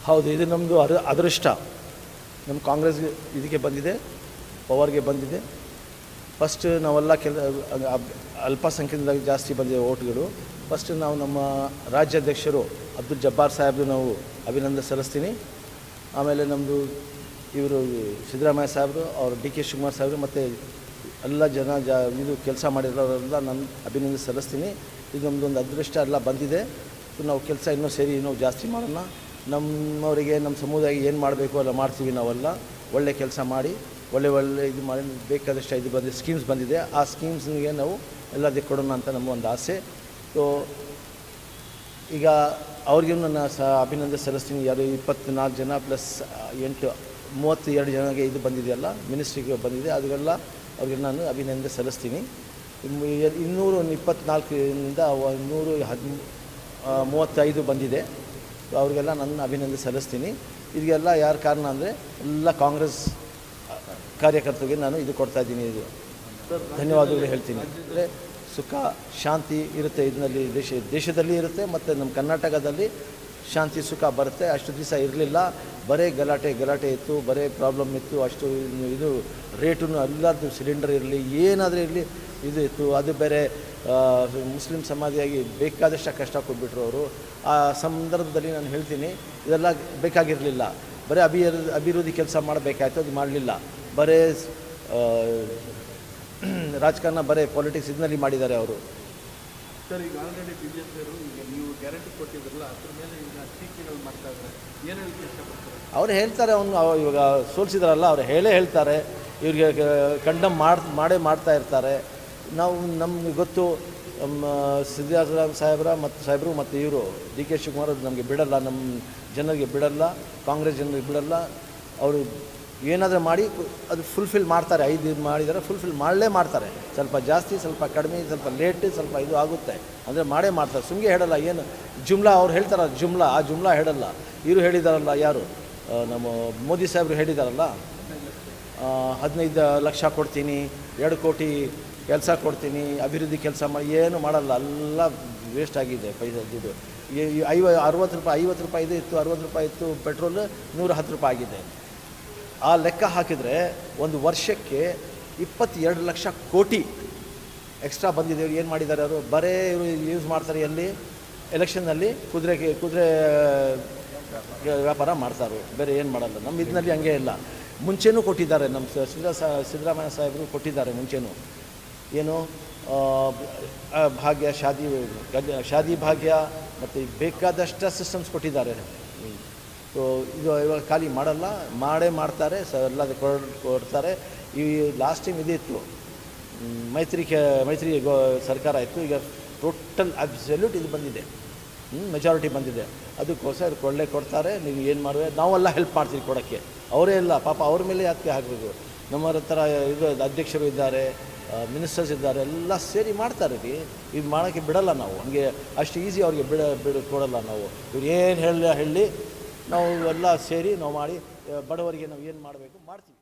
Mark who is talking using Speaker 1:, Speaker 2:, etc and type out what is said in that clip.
Speaker 1: ಹೌದು ಇದು ನಮ್ಮದು ಅರ ಅದೃಷ್ಟ ನಮ್ಮ ಕಾಂಗ್ರೆಸ್ಗೆ ಇದಕ್ಕೆ ಬಂದಿದೆ ಪವರ್ಗೆ ಬಂದಿದೆ ಫಸ್ಟ್ ನಾವೆಲ್ಲ ಕೆಲ ಅಬ್- ಅಲ್ಪಸಂಖ್ಯಾತರಾಗಿ ಜಾಸ್ತಿ ಬಂದಿದೆ ಓಟ್ಗಳು ಫಸ್ಟ್ ನಾವು ನಮ್ಮ ರಾಜ್ಯಾಧ್ಯಕ್ಷರು ಅಬ್ದುಲ್ ಜಬ್ಬಾರ್ ಸಾಹೇಬ್ದು ನಾವು ಅಭಿನಂದನೆ ಸಲ್ಲಿಸ್ತೀನಿ ಆಮೇಲೆ ನಮ್ಮದು ಇವರು ಸಿದ್ದರಾಮಯ್ಯ ಸಾಹೇಬರು ಅವರು ಡಿ ಕೆ ಶಿವಕುಮಾರ್ ಸಾಹೇಬರು ಮತ್ತು ಎಲ್ಲ ಜನ ಜ ಇದು ಕೆಲಸ ಮಾಡಿರೋರೆಲ್ಲ ನಾನು ಅಭಿನಂದನೆ ಸಲ್ಲಿಸ್ತೀನಿ ಇದು ನಮ್ಮದೊಂದು ಅದೃಷ್ಟ ಎಲ್ಲ ಬಂದಿದೆ ಇದು ನಾವು ಕೆಲಸ ಇನ್ನೂ ಸೇರಿ ಇನ್ನೂ ಜಾಸ್ತಿ ಮಾಡೋಣ ನಮ್ಮವರಿಗೆ ನಮ್ಮ ಸಮುದಾಯ ಏನು ಮಾಡಬೇಕು ಎಲ್ಲ ಮಾಡ್ತೀವಿ ನಾವೆಲ್ಲ ಒಳ್ಳೆ ಕೆಲಸ ಮಾಡಿ ಒಳ್ಳೆ ಒಳ್ಳೆ ಇದು ಮಾಡಿ ಬೇಕಾದಷ್ಟು ಇದು ಬಂದಿದೆ ಸ್ಕೀಮ್ಸ್ ಬಂದಿದೆ ಆ ಸ್ಕೀಮ್ಸ್ನಿಗೆ ನಾವು ಎಲ್ಲದಕ್ಕೆ ಕೊಡೋಣ ಅಂತ ನಮ್ಮ ಒಂದು ಆಸೆ ಸೊ ಈಗ ಅವ್ರಿಗೂ ನನ್ನ ಸಹ ಅಭಿನಂದನೆ ಸಲ್ಲಿಸ್ತೀನಿ ಯಾರು ಇಪ್ಪತ್ನಾಲ್ಕು ಜನ ಪ್ಲಸ್ ಎಂಟು ಮೂವತ್ತು ಎರಡು ಜನಗೆ ಇದು ಬಂದಿದೆಯಲ್ಲ ಮಿನಿಸ್ಟ್ರಿಗೆ ಬಂದಿದೆ ಅದೆಲ್ಲ ಅವ್ರಿಗೆ ನಾನು ಅಭಿನಂದನೆ ಸಲ್ಲಿಸ್ತೀನಿ ಇನ್ನು ಎ- ಇನ್ನೂರು ಒಂದು ಇಪ್ಪತ್ನಾಲ್ಕರಿಂದ ನೂರು ಹದ್ ಮೂವತ್ತೈದು ಬಂದಿದೆ ಸೊ ಅವ್ರಿಗೆಲ್ಲ ನಾನು ಅಭಿನಂದನೆ ಸಲ್ಲಿಸ್ತೀನಿ ಇದಕ್ಕೆಲ್ಲ ಯಾರು ಕಾರಣ ಅಂದರೆ ಎಲ್ಲ ಕಾಂಗ್ರೆಸ್ ಕಾರ್ಯಕರ್ತರಿಗೆ ನಾನು ಇದು ಕೊಡ್ತಾ ಇದ್ದೀನಿ ಇದು ಧನ್ಯವಾದಗಳು ಹೇಳ್ತೀನಿ ಅಂದರೆ ಸುಖ ಶಾಂತಿ ಇರುತ್ತೆ ಇದರಲ್ಲಿ ದೇಶ ದೇಶದಲ್ಲಿ ಇರುತ್ತೆ ಮತ್ತು ನಮ್ಮ ಕರ್ನಾಟಕದಲ್ಲಿ ಶಾಂತಿ ಸುಖ ಬರುತ್ತೆ ಅಷ್ಟು ದಿವಸ ಇರಲಿಲ್ಲ ಬರೀ ಗಲಾಟೆ ಗಲಾಟೆ ಇತ್ತು ಬರೀ ಪ್ರಾಬ್ಲಮ್ ಇತ್ತು ಅಷ್ಟು ಇನ್ನು ಇದು ರೇಟು ಎಲ್ಲದು ಸಿಲಿಂಡರ್ ಇರಲಿ ಏನಾದರೂ ಇರಲಿ ಇದು ಇತ್ತು ಅದು ಬೇರೆ ಆ, ಮುಸ್ಲಿಂ ಸಮಾಧಿಯಾಗಿ ಬೇಕಾದಷ್ಟು ಕಷ್ಟ ಕೊಟ್ಬಿಟ್ರು ಅವರು ಆ ಸಂದರ್ಭದಲ್ಲಿ ನಾನು ಹೇಳ್ತೀನಿ ಇದೆಲ್ಲ ಬೇಕಾಗಿರಲಿಲ್ಲ ಬರೀ ಅಭಿ ಅಭಿವೃದ್ಧಿ ಕೆಲಸ ಮಾಡಬೇಕಾಯ್ತು ಅದು ಮಾಡಲಿಲ್ಲ ಬರೇ ಆ, ರಾಜಕಾರಣ ಬರೀ ಪಾಲಿಟಿಕ್ಸ್ ಇದನ್ನಲ್ಲಿ ಮಾಡಿದ್ದಾರೆ ಅವರು
Speaker 2: ಸರ್ ಈಗ ಆಲ್ರೆಡಿ ಬಿ ಜೆ ಪಿಯವರು ಈಗ ನೀವು ಗ್ಯಾರಂಟಿ ಕೊಟ್ಟಿದ್ರಲ್ಲ ಅದ್ರ ಮೇಲೆ ಈಗ ಟೀಕೆಗಳು ಮಾಡ್ತಾ ಇದ್ದಾರೆ ಏನು ಹೇಳಕ್ಕೆ ಇಷ್ಟಪಡ್ತಾರೆ
Speaker 1: ಅವ್ರು ಹೇಳ್ತಾರೆ ಅವನು ಅವ- ಇವಾಗ ಸೋಲಿಸಿದಾರಲ್ಲ ಅವ್ರು ಹೇಳೇ ಹೇಳ್ತಾರೆ ಇವ್ರಿಗೆ ಕಂಡಮ್ ಮಾಡಿ ಮಾಡೇ ಮಾಡ್ತಾ ಇರ್ತಾರೆ ನಾವು ನಮ್ಗೆ ಗೊತ್ತು ನಮ್ಮ ಸಿದ್ದರಾಮ ಸಾಹೇಬ್ರ ಮತ್ತು ಸಾಹೇಬರು ಮತ್ತು ಇವರು ಡಿ ಕೆ ಶಿವಕುಮಾರ್ ಅವ್ರು ನಮಗೆ ಬಿಡಲ್ಲ ನಮ್ಮ ಜನರಿಗೆ ಬಿಡಲ್ಲ ಕಾಂಗ್ರೆಸ್ ಜನರಿಗೆ ಬಿಡಲ್ಲ ಅವರು ಏನಾದರೂ ಮಾಡಿ ಅದು ಫುಲ್ಫಿಲ್ ಮಾಡ್ತಾರೆ ಐದು ಇದು ಮಾಡಿದರೆ ಫುಲ್ಫಿಲ್ ಮಾಡಲೇ ಮಾಡ್ತಾರೆ ಸ್ವಲ್ಪ ಜಾಸ್ತಿ ಸ್ವಲ್ಪ ಕಡಿಮೆ ಸ್ವಲ್ಪ ಲೇಟ್ ಸ್ವಲ್ಪ ಇದು ಆಗುತ್ತೆ ಅಂದರೆ ಮಾಡೇ ಮಾಡ್ತಾರೆ ಸುಮ್ಗೆ ಹೇಳಲ್ಲ ಏನು ಜುಮ್ಲಾ ಅವ್ರು ಹೇಳ್ತಾರಲ್ಲ ಜುಮ್ಲಾ ಆ ಜುಮ್ಲಾ ಹೇಳಲ್ಲ ಇವರು ಹೇಳಿದಾರಲ್ಲ ಯಾರು ಆ, ನಮ್ಮ ಮೋದಿ ಸಾಹೇಬರು ಹೇಳಿದಾರಲ್ಲ ಆ, ಹದಿನೈದು ಲಕ್ಷ ಕೊಡ್ತೀನಿ ಎರಡು ಕೋಟಿ ಕೆಲಸ ಕೊಡ್ತೀನಿ ಅಭಿವೃದ್ಧಿ ಕೆಲಸ ಮಾಡಿ ಏನು ಮಾಡಲ್ಲ ಎಲ್ಲ ವೇಸ್ಟ್ ಆಗಿದೆ ಪೈಸಾ ದುಡ್ಡು ಈ- ಈ ಐವ ಅರವತ್ತು ರೂಪಾಯಿ ಐವತ್ತು ರೂಪಾಯಿ ಇದು ಇತ್ತು ಅರವತ್ತು ರೂಪಾಯಿ ಇತ್ತು ಪೆಟ್ರೋಲ್ ನೂರ ಹತ್ತು ರೂಪಾಯಿ ಆಗಿದೆ ಆ ಲೆಕ್ಕ ಹಾಕಿದರೆ ಒಂದು ವರ್ಷಕ್ಕೆ ಇಪ್ಪತ್ತೆರಡು ಲಕ್ಷ ಕೋಟಿ ಎಕ್ಸ್ಟ್ರಾ ಬಂದಿದೆ ಇವ್ರು ಏನು ಮಾಡಿದ್ದಾರೆ ಅವರು ಬರೇ ಇವರು ಯೂಸ್ ಮಾಡ್ತಾರೆ ಎಲ್ಲಿ ಎಲೆಕ್ಷನ್ನಲ್ಲಿ ಕುದುರೆಗೆ ಕುದುರೆ ವ್ಯಾಪಾರ ಮಾಡ್ತಾರೆ ಬೇರೆ ಏನು ಮಾಡಲ್ಲ ನಮ್ಮ ಇದರಲ್ಲಿ ಹಂಗೆ ಇಲ್ಲ ಮುಂಚೆನೂ ಕೊಟ್ಟಿದ್ದಾರೆ ನಮ್ಮ ಸ- ಸಿದ್ದರಾ ಸಾ- ಸಿದ್ದರಾಮಯ್ಯ ಸಾಹೇಬರು ಕೊಟ್ಟಿದ್ದಾರೆ ಮುಂಚೆನೂ ಏನು ಆ, ಆ, ಭಾಗ್ಯ ಶಾದಿ ಗಲ್ಯ- ಶಾದಿ ಭಾಗ್ಯ ಮತ್ತು ಬೇಕಾದಷ್ಟು ಸಿಸ್ಟಮ್ಸ್ ಕೊಟ್ಟಿದ್ದಾರೆ ಸೊ ಇದು ಇವಾಗ ಖಾಲಿ ಮಾಡಲ್ಲ ಮಾಡೇ ಮಾಡ್ತಾರೆ ಸ ಎಲ್ಲ ಕೊಡ್- ಕೊಡ್ತಾರೆ ಈ ಲಾಸ್ಟ್ ಟೈಮ್ ಇದಿತ್ತು ಮ್, ಮೈತ್ರಿ ಕೆ ಮೈತ್ರಿ ಗೋ ಸರ್ಕಾರ ಇತ್ತು ಈಗ ಟೋಟಲ್ ಅಬ್ಸಲ್ಯೂಟ್ ಇದು ಬಂದಿದೆ ಮೆಜಾರಿಟಿ ಬಂದಿದೆ ಅದಕ್ಕೋಸ್ಕರ ಕೊಳ್ಳೆ ಕೊಡ್ತಾರೆ ನೀವು ಏನು ಮಾಡುವೆ ನಾವೆಲ್ಲ ಹೆಲ್ಪ್ ಮಾಡ್ತೀವಿ ಕೊಡೋಕ್ಕೆ ಅವರೇ ಇಲ್ಲ ಪಾಪ ಅವ್ರ ಮೇಲೆ ಯಾಕೆ ಹಾಕಬೇಕು ನಮ್ಮ ಹತ್ರ ಇದು ಅಧ್ಯಕ್ಷರು ಇದ್ದಾರೆ ಮಿನಿಸ್ಟರ್ಸ್ ಇದ್ದಾರೆ ಎಲ್ಲ ಸೇರಿ ಮಾಡ್ತಾರೆ ರೀ ಇದು ಮಾಡೋಕ್ಕೆ ಬಿಡಲ್ಲ ನಾವು ಹಂಗೆ ಅಷ್ಟು ಈಸಿ ಅವ್ರಿಗೆ ಬಿಡ ಬಿಡ ಕೊಡಲ್ಲ ನಾವು ಇವ್ರು ಏನು ಹೇಳಿ ಹೇಳಿ ನಾವು ಎಲ್ಲ ಸೇರಿ ನಾವು ಮಾಡಿ ಆ, ಬಡವರಿಗೆ ನಾವು ಏನು ಮಾಡಬೇಕು ಮಾಡ್ತೀವಿ